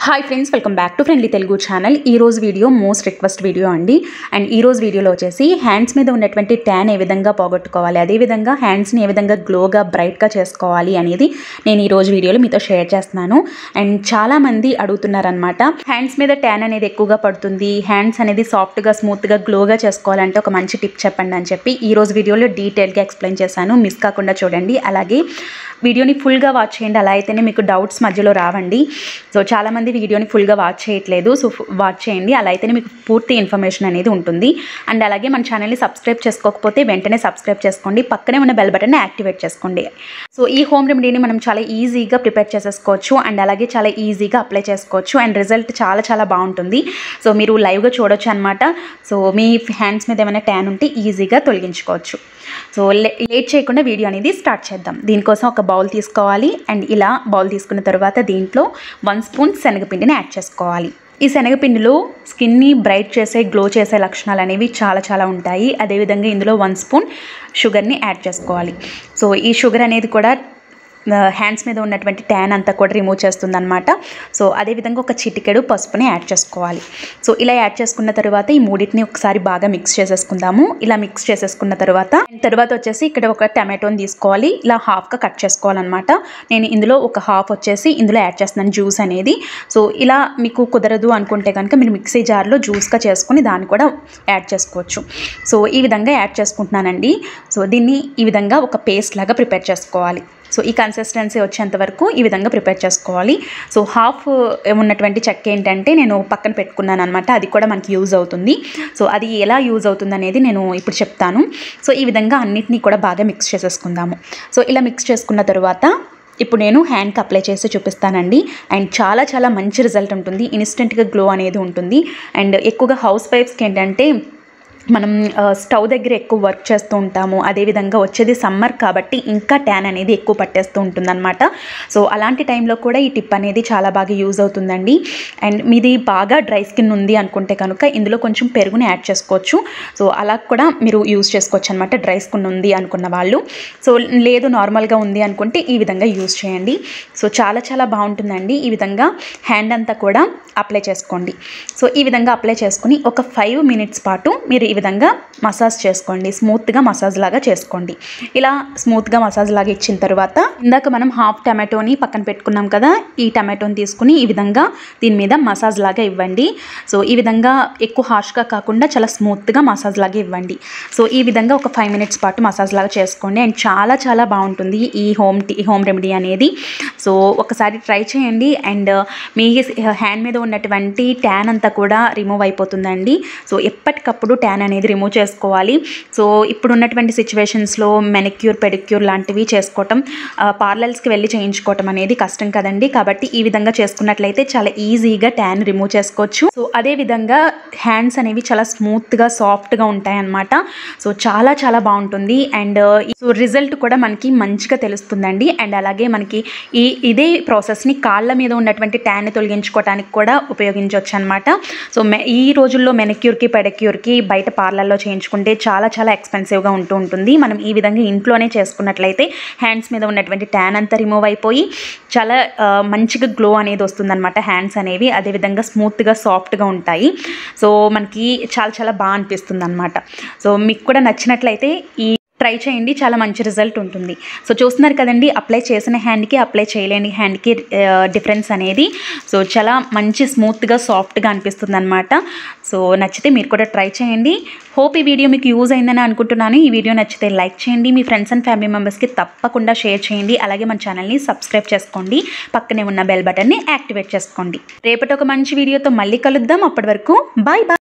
hi friends welcome back to friendly Telugu channel ఈ రోజు video most request video అండి and ఈ రోజు వీడియోలో వచ్చేసి హ్యాండ్స్ మీద ఉన్నటువంటి ట్యాన్ ఏ విధంగా పోగొట్టుకోవాలి అదేవిధంగా హ్యాండ్స్ని ఏ విధంగా గ్లోగా బ్రైట్గా చేసుకోవాలి అనేది నేను ఈ రోజు వీడియోలో మీతో షేర్ చేస్తున్నాను అండ్ చాలామంది అడుగుతున్నారనమాట హ్యాండ్స్ మీద ట్యాన్ అనేది ఎక్కువగా పడుతుంది హ్యాండ్స్ అనేది సాఫ్ట్గా స్మూత్గా గ్లోగా చేసుకోవాలంటే ఒక మంచి టిప్ చెప్పండి అని చెప్పి ఈ రోజు వీడియోలో డీటెయిల్గా ఎక్స్ప్లెయిన్ చేశాను మిస్ కాకుండా చూడండి అలాగే వీడియోని ఫుల్గా వాచ్ చేయండి అలా అయితేనే మీకు డౌట్స్ మధ్యలో రావండి సో చాలామంది వీడియోని ఫుల్గా వాచ్ చేయట్లేదు సో వాచ్ చేయండి అలా అయితేనే మీకు పూర్తి ఇన్ఫర్మేషన్ అనేది ఉంటుంది అండ్ అలాగే మన ఛానల్ని సబ్స్క్రైబ్ చేసుకోకపోతే వెంటనే సబ్స్క్రైబ్ చేసుకోండి పక్కనే ఉన్న బెల్ బటన్ని యాక్టివేట్ చేసుకోండి సో ఈ హోమ్ రెమెడీని మనం చాలా ఈజీగా ప్రిపేర్ చేసేసుకోవచ్చు అండ్ అలాగే చాలా ఈజీగా అప్లై చేసుకోవచ్చు అండ్ రిజల్ట్ చాలా చాలా బాగుంటుంది సో మీరు లైవ్గా చూడొచ్చు అనమాట సో మీ హ్యాండ్స్ మీద ఏమైనా ట్యాన్ ఉంటే ఈజీగా తొలగించుకోవచ్చు సో లే- లేట్ చేయకుండా వీడియో అనేది స్టార్ట్ చేద్దాం దీనికోసం ఒక బౌల్ తీసుకోవాలి అండ్ ఇలా బౌల్ తీసుకున్న తర్వాత దీంట్లో వన్ స్పూన్ శనగపిండిని యాడ్ చేసుకోవాలి ఈ శనగపిండిలో స్కిన్ని బ్రైట్ చేసే గ్లో చేసే లక్షణాలు అనేవి చాలా చాలా ఉంటాయి అదేవిధంగా ఇందులో వన్ స్పూన్ షుగర్ని యాడ్ చేసుకోవాలి సో ఈ షుగర్ అనేది కూడా హ్యాండ్స్ మీద ఉన్నటువంటి ట్యాన్ అంతా కూడా రిమూవ్ చేస్తుంది అనమాట సో అదేవిధంగా ఒక చిటికెడు పసుపుని యాడ్ చేసుకోవాలి సో ఇలా యాడ్ చేసుకున్న తర్వాత ఈ మూడింటిని ఒకసారి బాగా మిక్స్ చేసేసుకుందాము ఇలా మిక్స్ చేసేసుకున్న తర్వాత and తర్వాత వచ్చేసి ఇక్కడ ఒక టమాటోని తీసుకోవాలి ఇలా హాఫ్గా కట్ చేసుకోవాలన్నమాట నేను ఇందులో ఒక హాఫ్ వచ్చేసి ఇందులో యాడ్ చేస్తున్నాను జ్యూస్ అనేది సో ఇలా మీకు కుదరదు అనుకుంటే కనుక మీరు మిక్సీ జార్లో జ్యూస్గా చేసుకుని దాన్ని కూడా యాడ్ చేసుకోవచ్చు సో ఈ విధంగా యాడ్ చేసుకుంటున్నానండి సో దీన్ని ఈ విధంగా ఒక పేస్ట్ లాగా ప్రిపేర్ చేసుకోవాలి సో ఈ కన్సిస్టెన్సీ వచ్చేంత వరకు ఈ విధంగా ప్రిపేర్ చేసుకోవాలి సో హాఫ్ ఉన్నటువంటి చెక్క ఏంటంటే నేను పక్కన పెట్టుకున్నాను అనమాట అది కూడా మనకి యూజ్ అవుతుంది సో అది ఎలా యూజ్ అవుతుంది అనేది నేను ఇప్పుడు చెప్తాను సో ఈ విధంగా అన్నిటినీ కూడా బాగా మిక్స్ చేసేసుకుందాము సో ఇలా మిక్స్ చేసుకున్న తర్వాత ఇప్పుడు నేను హ్యాండ్కి అప్లై చేసి చూపిస్తానండి అండ్ చాలా చాలా మంచి రిజల్ట్ ఉంటుంది ఇన్స్టెంట్గా గ్లో అనేది ఉంటుంది అండ్ ఎక్కువగా హౌస్ వైఫ్స్కి ఏంటంటే మనం ఆ, స్టవ్ దగ్గర ఎక్కువ వర్క్ చేస్తూ ఉంటాము అదేవిధంగా వచ్చేది సమ్మర్ కాబట్టి ఇంకా ట్యాన్ అనేది ఎక్కువ పట్టేస్తూ ఉంటుందన్నమాట సో అలాంటి టైంలో కూడా ఈ టిప్ అనేది చాలా బాగా యూజ్ అవుతుందండి అండ్ మీది బాగా డ్రై స్కిన్ ఉంది అనుకుంటే కనుక ఇందులో కొంచెం పెరుగుని యాడ్ చేసుకోవచ్చు సో అలా కూడా మీరు యూజ్ చేసుకోవచ్చు అనమాట డ్రై స్కిన్ ఉంది అనుకున్న వాళ్ళు సో లేదు నార్మల్గా ఉంది అనుకుంటే ఈ విధంగా యూజ్ చేయండి సో చాలా చాలా బాగుంటుందండి ఈ విధంగా హ్యాండ్ అంతా కూడా అప్లై చేసుకోండి సో ఈ విధంగా అప్లై చేసుకుని ఒక ఫైవ్ మినిట్స్ పాటు మీరు ఈ విధంగా మసాజ్ చేసుకోండి స్మూత్గా మసాజ్ లాగా చేసుకోండి ఇలా స్మూత్గా మసాజ్ లాగా ఇచ్చిన తర్వాత ఇందాక మనం హాఫ్ టమాటోని పక్కన పెట్టుకున్నాం కదా ఈ టమాటోని తీసుకుని ఈ విధంగా దీని మీద మసాజ్ లాగా ఇవ్వండి సో ఈ విధంగా ఎక్కువ హార్ష్గా కాకుండా చాలా స్మూత్గా మసాజ్ లాగా ఇవ్వండి సో ఈ విధంగా ఒక ఫైవ్ మినిట్స్ పాటు మసాజ్ లాగా చేసుకోండి అండ్ చాలా చాలా బాగుంటుంది ఈ హోమ్ టీ హోమ్ రెమెడీ అనేది సో ఒకసారి ట్రై చేయండి అండ్ మీ హ్యాండ్ మీద ఉన్నటువంటి ట్యాన్ అంతా కూడా రిమూవ్ అయిపోతుందండి సో ఎప్పటికప్పుడు ట్యాన్ అనేది రిమూవ్ చేసుకోవాలి సో ఇప్పుడు ఉన్నటువంటి సిచ్యువేషన్స్లో మెనిక్యూర్ పెడిక్యూర్ లాంటివి చేసుకోవటం పార్లర్స్కి వెళ్ళి చేయించుకోవటం అనేది కష్టం కదండి కాబట్టి ఈ విధంగా చేసుకున్నట్లయితే చాలా ఈజీగా ట్యాన్ రిమూవ్ చేసుకోవచ్చు సో అదే విధంగా హ్యాండ్స్ అనేవి చాలా స్మూత్గా సాఫ్ట్గా ఉంటాయన్నమాట సో చాలా చాలా బాగుంటుంది అండ్ సో రిజల్ట్ కూడా మనకి మంచిగా తెలుస్తుందండి అండ్ అలాగే మనకి ఈ ఇదే ప్రాసెస్ని కాళ్ళ మీద ఉన్నటువంటి ట్యాన్ తొలగించుకోవడానికి కూడా ఉపయోగించవచ్చు అనమాట సో మె ఈ రోజుల్లో మెనిక్యూర్కి పెడక్యూర్కి బయట పార్లర్లో చేయించుకుంటే చాలా చాలా ఎక్స్పెన్సివ్గా ఉంటూ ఉంటుంది మనం ఈ విధంగా ఇంట్లోనే చేసుకున్నట్లయితే హ్యాండ్స్ మీద ఉన్నటువంటి ట్యాన్ అంతా రిమూవ్ అయిపోయి చాలా ఆ, మంచిగా గ్లో అనేది వస్తుందన్నమాట హ్యాండ్స్ అనేవి అదేవిధంగా స్మూత్గా సాఫ్ట్గా ఉంటాయి సో మనకి చాలా చాలా బాగా అనిపిస్తుంది అనమాట సో మీకు కూడా నచ్చినట్లయితే ఈ ట్రై చేయండి చాలా మంచి రిజల్ట్ ఉంటుంది సో చూస్తున్నారు కదండి అప్లై చేసిన హ్యాండ్కి అప్లై చేయలేని హ్యాండ్కి డిఫరెన్స్ అనేది సో చాలా మంచి స్మూత్గా సాఫ్ట్గా అనిపిస్తుంది అనమాట సో నచ్చితే మీరు కూడా ట్రై చేయండి హోప్ ఈ వీడియో మీకు యూజ్ అయిందని అనుకుంటున్నాను ఈ వీడియో నచ్చితే లైక్ చేయండి మీ ఫ్రెండ్స్ అండ్ ఫ్యామిలీ మెంబర్స్కి తప్పకుండా షేర్ చేయండి అలాగే మన ఛానల్ని సబ్స్క్రైబ్ చేసుకోండి పక్కనే ఉన్న బెల్ బటన్ని యాక్టివేట్ చేసుకోండి రేపటి ఒక మంచి వీడియోతో మళ్ళీ కలుద్దాం అప్పటి వరకు బాయ్ బాయ్